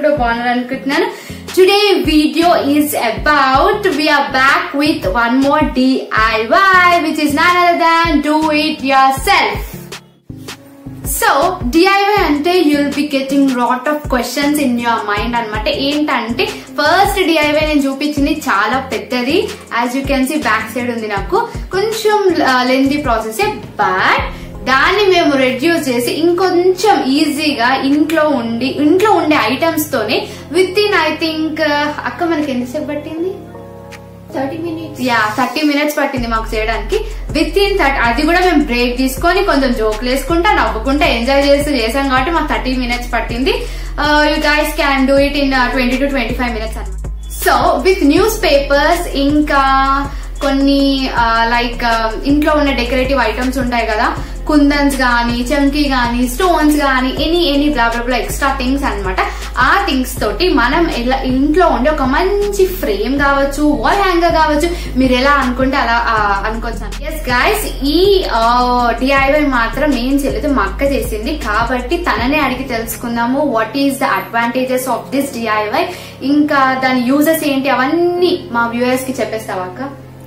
కూడా బాగున్నారు అనుకుంటున్నాను today video is about we're back with one more DIY which is none other than do it yourself so DIY అంటే you'll be getting lot of questions in your mind అనమాట ఏంటంటే first DIY నేను చూపించింది చాలా పెద్దది as you can see back side ఉంది నాకు కొంచెం లెంది ప్రాసెస్ బట్ దాన్ని మేము రెడ్యూస్ చేసి ఇంకొంచెం ఈజీగా ఇంట్లో ఉండి ఇంట్లో ఉండే ఐటమ్స్ తోనే విత్ ఇన్ ఐ థింక్ అక్క మనకి ఎంతసేపు పట్టింది thirty minutes yeah thirty minutes పట్టింది మాకు చేయడానికి విత్ ఇన్ థర్టీ అది కూడా మేము బ్రేక్ తీసుకొని కొంచెం జోకులు వేసుకుంటా నవ్వుకుంటా ఎంజాయ్ చేస్తూ చేసాం కాబట్టి మాకు థర్టీ మినిట్స్ పట్టింది you guys can do it in twenty to twenty five minutes అనమాట సో విత్ న్యూస్ పేపర్స్ ఇంకా కొన్ని లైక్ ఇంట్లో ఉన్న డెకరేటివ్ ఐటమ్స్ ఉంటాయి కదా కుందన్స్ గానీ చమ్కీ గానీ స్టోన్స్ గానీ any any blah blah blah extra things అన్నమాట ఆ థింగ్స్ తోటి మనం ఎలా ఇంట్లో ఉండే ఒక మంచి ఫ్రేమ్ కావచ్చు వాల్ హ్యాంగర్ కావచ్చు మీరు ఎలా అనుకుంటే అలా ఆ, అనుకోవచ్చు ఎస్ గాయస్ ఈ డిఐవై మాత్రం నేను చేయలేదు మా అక్క చేసింది కాబట్టి తననే అడిగి తెలుసుకుందాము what is the advantages of this DIY ఇంకా దాని యూజెస్ ఏంటి అవన్నీ మా వ్యూయర్స్ కి చెప్పేస్తావా అక్క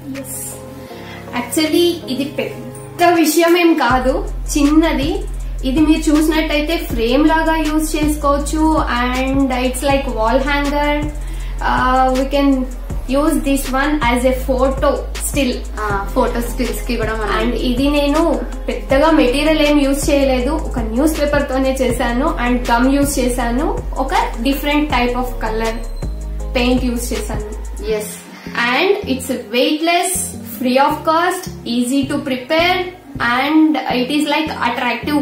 యాక్చువల్లీ ఇది పెద్ద విషయం ఏం కాదు చిన్నది ఇది మీరు చూసినట్టయితే ఫ్రేమ్ లాగా యూజ్ చేసుకోవచ్చు and it's like wall hanger we can use this one as a photo still photo stills కి కూడా మనం అండ్ ఇది నేను పెద్దగా మెటీరియల్ ఏం యూజ్ చేయలేదు ఒక న్యూస్ పేపర్ తోనే చేశాను అండ్ గమ్ యూజ్ చేశాను ఒక different type of colour paint use చేశాను yes and it's weightless free of cost easy to prepare and it is like attractive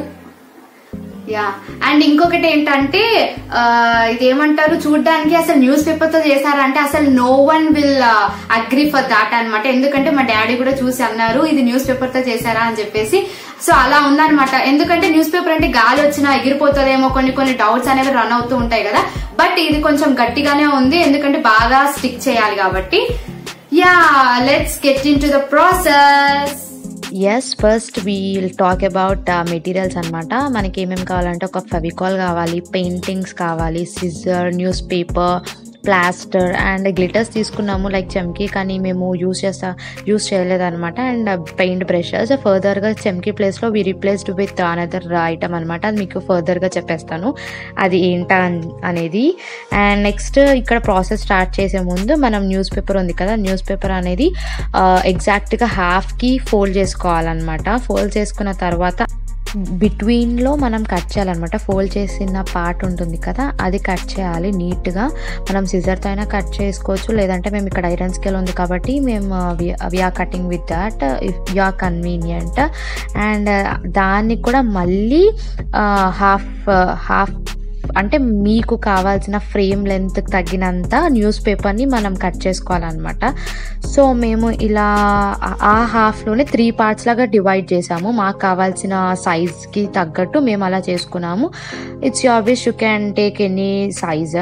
yeah and ఇంకొకటి ఏంటంటే ఆ, ఇదేమంటారు చూడడానికి అసలు న్యూస్ పేపర్ తో చేశారంటే అసలు no one will agree for that అన్నమాట ఎందుకంటే మా డాడీ కూడా చూసి అన్నారు ఇది న్యూస్ పేపర్ తో చేశారా అని చెప్పేసి సో అలా ఉందన్నమాట ఎందుకంటే న్యూస్ పేపర్ అంటే గాలి వచ్చినా ఎగిరిపోతుందేమో కొన్ని కొన్ని డౌట్స్ అనేవి రన్ అవుతూ ఉంటాయి కదా బట్ ఇది కొంచెం గట్టిగానే ఉంది ఎందుకంటే బాగా స్టిక్ చేయాలి కాబట్టి yeah let's get into the process yes first we'll talk about materials అనమాట మనకి ఏమేమి కావాలంటే ఒక ఫెవికాల్ కావాలి పెయింటింగ్స్ కావాలి scissor newspaper plaster and glitters తీసుకున్నాము లైక్ చెమ్కీ కానీ మేము యూస్ చేస్తా యూస్ చేయలేదన్నమాట అండ్ పెయింట్ బ్రషెస్ ఫర్దర్గా చెమ్కీ ప్లేస్లో we replaced with another item అనమాట అది మీకు ఫర్దర్గా చెప్పేస్తాను అది ఏంటా అన్- అనేది అండ్ నెక్స్ట్ ఇక్కడ ప్రాసెస్ స్టార్ట్ చేసే ముందు మనం న్యూస్ పేపర్ ఉంది కదా న్యూస్ పేపర్ అనేది ఎగ్జాక్ట్గా హాఫ్కి ఫోల్డ్ చేసుకోవాలన్నమాట ఫోల్డ్ చేసుకున్న తర్వాత బిట్వీన్లో మనం కట్ చేయాలన్నమాట ఫోల్డ్ చేసిన పార్ట్ ఉంటుంది కదా అది కట్ చేయాలి నీట్గా మనం సిజర్తో అయినా కట్ చేసుకోవచ్చు లేదంటే మేము ఇక్కడ ఐరన్ స్కేల్ ఉంది కాబట్టి మేము we're cutting with that if you are convenient and దాన్ని కూడా మళ్ళీ హాఫ్ హాఫ్ అంటే మీకు కావాల్సిన ఫ్రేమ్ లెంత్ తగ్గినంత న్యూస్ పేపర్ని మనం కట్ చేసుకోవాలన్నమాట సో మేము ఇలా ఆ- ఆ హాఫ్లోనే త్రీ పార్ట్స్ లాగా డివైడ్ చేసాము మాకు కావాల్సిన సైజ్కి తగ్గట్టు మేము అలా చేసుకున్నాము it's your wish you can take any size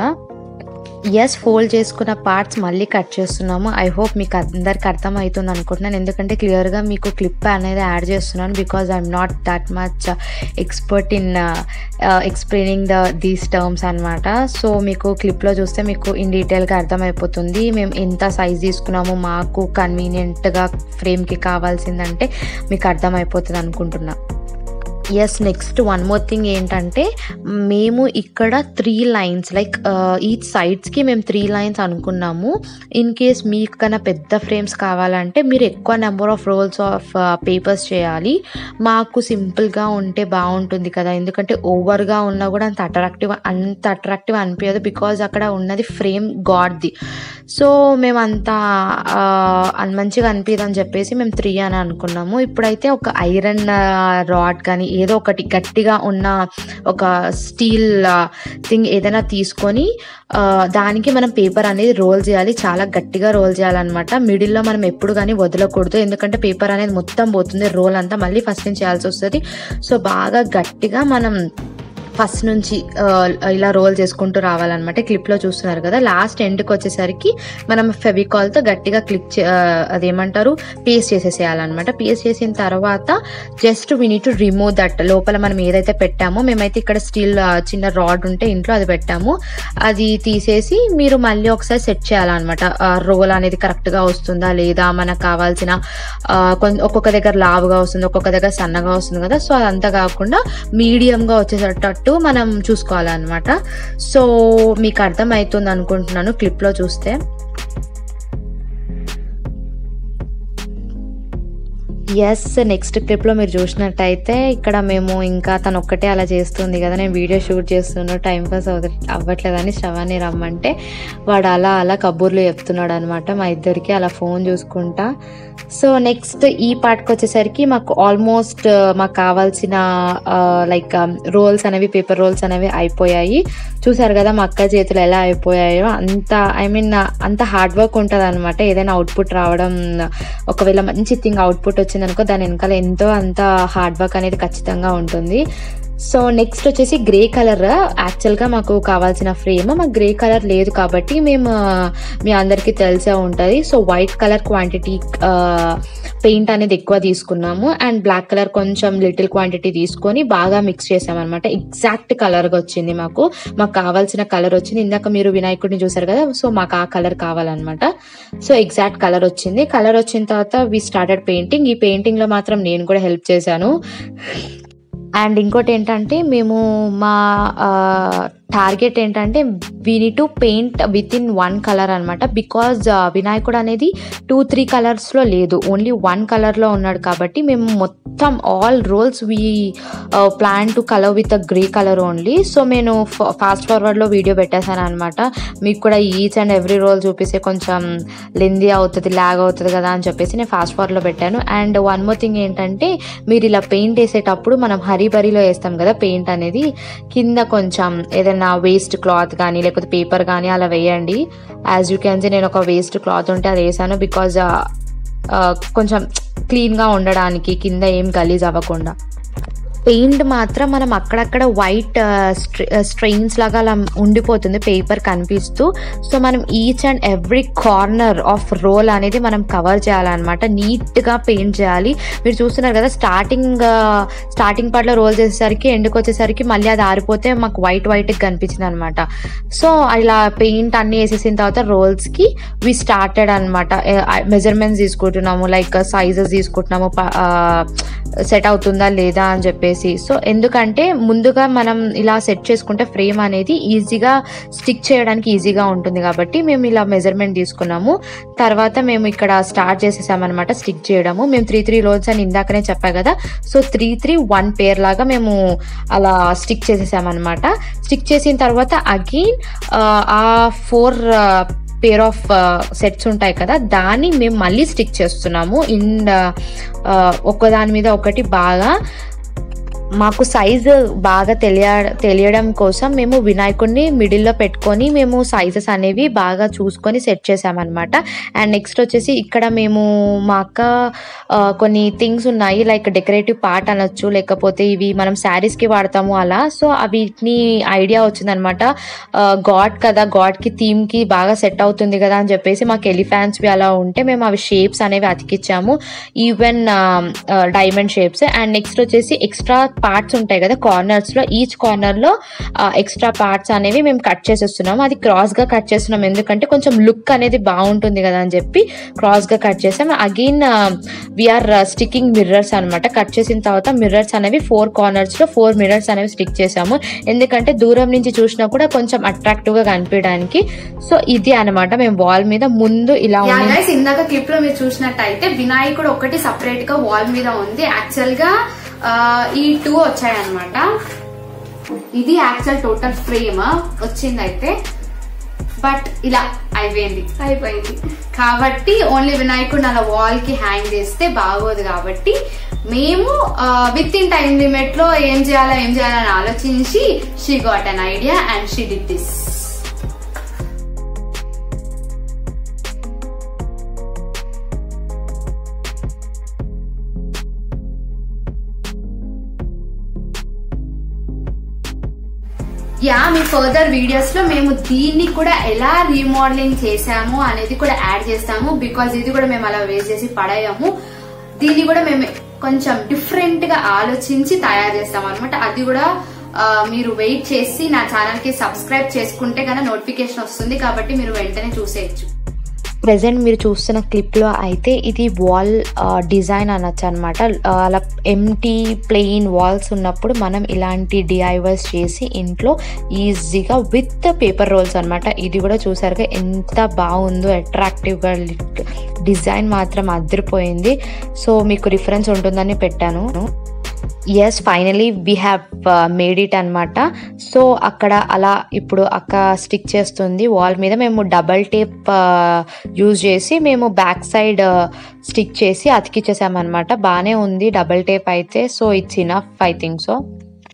yes fold చేసుకున్న పార్ట్స్ మళ్ళీ కట్ చేస్తున్నాము ఐ హోప్ మీకు అందరికి అర్థమవుతుంది అనుకుంటున్నాను ఎందుకంటే క్లియర్గా మీకు క్లిప్ అనేది యాడ్ చేస్తున్నాను because I'm not that much expert in explaining the these terms అనమాట సో మీకు క్లిప్లో చూస్తే మీకు ఇన్ డీటెయిల్గా అర్థమైపోతుంది మేము ఎంత సైజ్ తీసుకున్నాము మాకు కన్వీనియంట్గా ఫ్రేమ్కి కావాల్సిందంటే మీకు అర్థమైపోతుంది అనుకుంటున్నా yes next one more thing ఏంటంటే మేము ఇక్కడ త్రీ లైన్స్ లైక్ ఈచ్ సైడ్స్కి మేము త్రీ లైన్స్ అనుకున్నాము ఇన్ కేస్ మీకు కన్నా పెద్ద ఫ్రేమ్స్ కావాలంటే మీరు ఎక్కువ number of rolls of papers చేయాలి మాకు సింపుల్గా ఉంటే బాగుంటుంది కదా ఎందుకంటే ఓవర్గా ఉన్నా కూడా అంత అట్రాక్టివ్ అంత అట్రాక్టివ్ అనిపించదు బికాజ్ అక్కడ ఉన్నది ఫ్రేమ్ గాడ్ది సో మేము అంత ఆ, అన్- మంచిగా అనిపించదు అని చెప్పేసి మేము త్రీ అని అనుకున్నాము ఇప్పుడైతే ఒక ఐరన్ రాడ్ కానీ ఏదో ఒకటి గట్టిగా ఉన్న ఒక స్టీల్ థింగ్ ఏదైనా తీసుకొని ఆ, దానికి మనం పేపర్ అనేది రోల్ చేయాలి చాలా గట్టిగా రోల్ చేయాలన్నమాట మిడిల్లో మనం ఎప్పుడు కానీ వదలకూడదు ఎందుకంటే పేపర్ అనేది మొత్తం పోతుంది రోల్ అంతా మళ్ళీ ఫస్ట్ నుంచి చేయాల్సి వస్తుంది సో బాగా గట్టిగా మనం ఫస్ట్ నుంచి ఆ, ఇలా రోల్ చేసుకుంటూ రావాలన్నమాట క్లిప్లో చూస్తున్నారు కదా లాస్ట్ ఎండ్కి వచ్చేసరికి మనం ఫెవికాల్తో గట్టిగా క్లిక్ చే- ఆ, అదేమంటారు పేస్ట్ చేసేసేయాలన్నమాట పేస్ట్ చేసిన తర్వాత just we need to remove that లోపల మనం ఏదైతే పెట్టామో మేమైతే ఇక్కడ స్టీల్ చిన్న రాడ్ ఉంటే ఇంట్లో అది పెట్టాము అది తీసేసి మీరు మళ్ళీ ఒకసారి సెట్ చేయాలన్నమాట రోల్ అనేది కరెక్ట్గా వస్తుందా లేదా మనకు కావాల్సిన ఆ, కొన్- ఒక్కొక్క దగ్గర లావుగా వస్తుంది ఒక్కొక్క దగ్గర సన్నగా వస్తుంది కదా సో అదంతా కాకుండా మీడియంగా వచ్చేటట్టు మనం చూసుకోవాలన్నమాట సో మీకు అర్థమవుతుంది అనుకుంటున్నాను క్లిప్లో చూస్తే ఎస్ నెక్స్ట్ క్లిప్లో మీరు చూసినట్టయితే ఇక్కడ మేము ఇంకా తను ఒక్కటే అలా చేస్తుంది కదా నేను వీడియో షూట్ చేస్తున్నాను టైం పాస్ అవ అవ్వట్లేదని శ్రవాన్ని రమ్మంటే వాడు అలా అలా కబుర్లు చెప్తున్నాడు అనమాట మా ఇద్దరికి అలా ఫోన్ చూసుకుంటా సో నెక్స్ట్ ఈ పార్ట్కి వచ్చేసరికి మాకు ఆల్మోస్ట్ మాకు కావాల్సిన లైక్ రోల్స్ అనేవి పేపర్ రోల్స్ అనేవి అయిపోయాయి చూసారు కదా మా అక్క చేతులు ఎలా అయిపోయాయో అంత ఐ మీన్ అంత హార్డ్ వర్క్ ఉంటుంది అనమాట ఏదైనా అవుట్పుట్ రావడం ఒకవేళ మంచి థింగ్ అవుట్పుట్ వచ్చిందనుకో దాని వెనకాల ఎంతో అంత హార్డ్ వర్క్ అనేది ఖచ్చితంగా ఉంటుంది సో నెక్స్ట్ వచ్చేసి గ్రే కలర్ యాక్చువల్గా మాకు కావాల్సిన ఫ్రేమ్ మాకు గ్రే కలర్ లేదు కాబట్టి మేము మీ అందరికీ తెలిసే ఉంటుంది so white colour quantity paint అనేది ఎక్కువ తీసుకున్నాము అండ్ బ్లాక్ కలర్ కొంచెం లిటిల్ క్వాంటిటీ తీసుకొని బాగా మిక్స్ చేసామన్నమాట ఎగ్జాక్ట్ కలర్గా వచ్చింది మాకు మాకు కావాల్సిన కలర్ వచ్చింది ఇందాక మీరు వినాయకుడిని చూసారు కదా సో మాకు ఆ కలర్ కావాలన్నమాట సో ఎగ్జాక్ట్ కలర్ వచ్చింది కలర్ వచ్చిన తర్వాత వి స్టార్టెడ్ పెయింటింగ్ ఈ పెయింటింగ్ లో మాత్రం నేను కూడా హెల్ప్ చేశాను అండ్ ఇంకోటి ఏంటంటే మేము మా టార్గెట్ ఏంటంటే we need to paint with in one colour అనమాట బికాజ్ వినాయకుడు అనేది టూ త్రీ కలర్స్లో లేదు ఓన్లీ వన్ కలర్లో ఉన్నాడు కాబట్టి మేము మొత్తం all rolls we plan to colour with a grey colour only so నేను ఫాస్ట్ ఫార్వర్డ్లో వీడియో పెట్టేశాను అనమాట మీకు కూడా ఈచ్ అండ్ ఎవ్రీ రోల్ చూపిస్తే కొంచెం లెందీ అవుతుంది లాగ్ అవుతుంది కదా అని చెప్పేసి నేను ఫాస్ట్ ఫార్వర్డ్లో పెట్టాను అండ్ వన్ మోర్ థింగ్ ఏంటంటే మీరు ఇలా పెయింట్ వేసేటప్పుడు మనం హరిబరిలో వేస్తాం కదా పెయింట్ అనేది కింద కొంచెం ఏదైనా వేస్ట్ క్లాత్ కానీ లేకపోతే పేపర్ కానీ అలా వేయండి యాజ్ యూ క్యాన్ సీ నేను ఒక వేస్ట్ క్లాత్ ఉంటే అది వేసాను బికాజ్ కొంచెం క్లీన్గా ఉండడానికి కింద ఏం గలీజ్ అవ్వకుండా పెయింట్ మాత్రం మనం అక్కడక్కడ వైట్ స్ట్రెయిన్స్ లాగా అలా ఉండిపోతుంది పేపర్ కనిపిస్తూ సో మనం each and every corner of roll అనేది మనం కవర్ చేయాలన్నమాట నీట్గా పెయింట్ చేయాలి మీరు చూస్తున్నారు కదా స్టార్టింగ్ స్టార్టింగ్ పార్ట్లో రోల్ చేసేసరికి ఎండుకు వచ్చేసరికి మళ్ళీ అది ఆరిపోతే మాకు వైట్ వైట్గా కనిపించింది అనమాట సో ఇలా పెయింట్ అన్ని వేసేసిన తర్వాత రోల్స్కి వి స్టార్టెడ్ అనమాట మెజర్మెంట్స్ తీసుకుంటున్నాము లైక్ సైజెస్ తీసుకుంటున్నాము సెట్ అవుతుందా లేదా అని చెప్పేసి సో ఎందుకంటే ముందుగా మనం ఇలా సెట్ చేసుకుంటే ఫ్రేమ్ అనేది ఈజీగా స్టిక్ చేయడానికి ఈజీగా ఉంటుంది కాబట్టి మేము ఇలా మెజర్మెంట్ తీసుకున్నాము తర్వాత మేము ఇక్కడ స్టార్ట్ చేసేసామన్నమాట స్టిక్ చేయడము మేము త్రీ త్రీ రోల్స్ అని ఇందాకనే చెప్పా కదా so three three one pair లాగా మేము అలా స్టిక్ చేసేసామన్నమాట స్టిక్ చేసిన తర్వాత అగైన్ ఆ ఫోర్ పేర్ ఆఫ్ సెట్స్ ఉంటాయి కదా దాన్ని మేము మళ్ళీ స్టిక్ చేస్తున్నాము ఇన్ ఒక్కదాని మీద ఒకటి బాగా మాకు సైజు బాగా తెలియ తెలియడం కోసం మేము వినాయకుడిని మిడిల్లో పెట్టుకొని మేము సైజెస్ అనేవి బాగా చూసుకొని సెట్ చేసామన్నమాట అండ్ నెక్స్ట్ వచ్చేసి ఇక్కడ మేము మా అక్క ఆ, కొన్ని థింగ్స్ ఉన్నాయి లైక్ డెకరేటివ్ పార్ట్ అనొచ్చు లేకపోతే ఇవి మనం శారీస్కి వాడతాము అలా సో వీటిని ఐడియా వచ్చిందనమాట గాడ్ కదా గాడ్కి థీమ్కి బాగా సెట్ అవుతుంది కదా అని చెప్పేసి మాకు ఎలిఫాంట్స్వి అలా ఉంటే మేము అవి షేప్స్ అనేవి అతికిచ్చాము even diamond shapes and next వచ్చేసి ఎక్స్ట్రా పార్ట్స్ ఉంటాయి కదా కార్నర్స్ లో ఈచ్ కార్నర్ లో ఎక్స్ట్రా పార్ట్స్ అనేవి మేము కట్ చేసేస్తున్నాము అది క్రాస్ గా కట్ చేస్తున్నాం ఎందుకంటే కొంచెం లుక్ అనేది బాగుంటుంది కదా అని చెప్పి క్రాస్ గా కట్ చేసాం అగైన్ వీఆర్ స్టికింగ్ మిర్రర్స్ అన్నమాట కట్ చేసిన తర్వాత మిర్రర్స్ అనేవి ఫోర్ కార్నర్స్ లో ఫోర్ మిర్రర్స్ అనేవి స్టిక్ చేసాము ఎందుకంటే దూరం నుంచి చూసినా కూడా కొంచెం అట్రాక్టివ్ గా కనిపించడానికి సో ఇది అన్నమాట మేము వాల్ మీద ముందు ఇలా యా ఉంది గైస్ ఇందాక క్లిప్ లో మీరు చూసినట్టయితే వినాయకుడు ఒకటి సపరేట్ గా వాల్ మీద ఉంది యాక్చువల్ గా ఆ, ఈ టూ వచ్చాయన్నమాట ఇది యాక్చువల్ టోటల్ ఫ్రేమ్ వచ్చిందైతే బట్ ఇలా అయిపోయింది అయిపోయింది కాబట్టి ఓన్లీ వినాయకుడిని అలా వాల్ కి హ్యాంగ్ చేస్తే బాగోదు కాబట్టి మేము విత్ ఇన్ టైం లిమిట్ లో ఏం చేయాలో ఏం చేయాలని ఆలోచించి she got an idea and she did this yeah మీ ఫర్దర్ వీడియోస్ లో మేము దీన్ని కూడా ఎలా రీమోడలింగ్ చేసాము అనేది కూడా యాడ్ చేస్తాము బికాజ్ ఇది కూడా మేము అలా వేస్ట్ చేసి పడేయము దీన్ని కూడా మేము కొంచెం డిఫరెంట్ గా ఆలోచించి తయారు చేస్తాం అనమాట అది కూడా ఆ, మీరు వెయిట్ చేసి నా ఛానల్ కి సబ్స్క్రైబ్ చేసుకుంటే కనుక నోటిఫికేషన్ వస్తుంది కాబట్టి మీరు వెంటనే చూసేయచ్చు ప్రజెంట్ మీరు చూస్తున్న క్లిప్లో అయితే ఇది వాల్ డిజైన్ అనొచ్చు అనమాట అలా ఎంటీ ప్లెయిన్ వాల్స్ ఉన్నప్పుడు మనం ఇలాంటి డిఐవైస్ చేసి ఇంట్లో ఈజీగా విత్ పేపర్ రోల్స్ అనమాట ఇది కూడా చూసారుగా ఎంత బాగుందో అట్రాక్టివ్గా డిజైన్ మాత్రం అదిరిపోయింది సో మీకు రిఫరెన్స్ ఉంటుందని పెట్టాను yes finally we have made it అనమాట సో అక్కడ అలా ఇప్పుడు అక్క స్టిక్ చేస్తుంది వాల్ మీద మేము డబల్ టేప్ యూజ్ చేసి మేము బ్యాక్ సైడ్ స్టిక్ చేసి అతికిచ్చేసామన్నమాట బాగానే ఉంది డబల్ టేప్ అయితే so it's enough I think so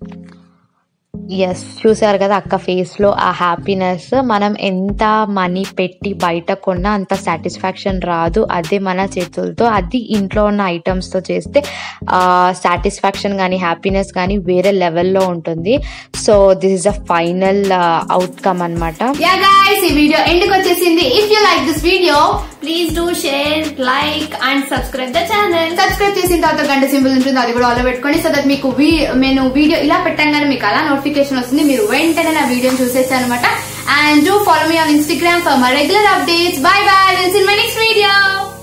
yes చూసారు కదా అక్క ఫేస్లో ఆ హ్యాపీనెస్ మనం ఎంత మనీ పెట్టి బయట కొన్నా అంత సాటిస్ఫాక్షన్ రాదు అదే మన చేతులతో అది ఇంట్లో ఉన్న ఐటమ్స్తో చేస్తే సాటిస్ఫాక్షన్ కానీ హ్యాపీనెస్ కానీ వేరే లెవెల్లో ఉంటుంది so this is a final outcome అనమాట యా గైస్ ఈ వీడియో ఎండ్కి వచ్చేసింది if you like this video please do share like and subscribe the channel subscribe చేసిన తర్వాత గంట సింబల్ ఉంటుంది అది కూడా ఆలో పెట్టుకోండి సో దట్ మీకు వీ- నేను వీడియో ఇలా పెట్టంగానే మీకు అలా నోటిఫికేషన్ వస్తుంది మీరు వెంటనే నా వీడియోని చూసేసి అనమాట and do follow me on Instagram for my regular updates bye bye in my next video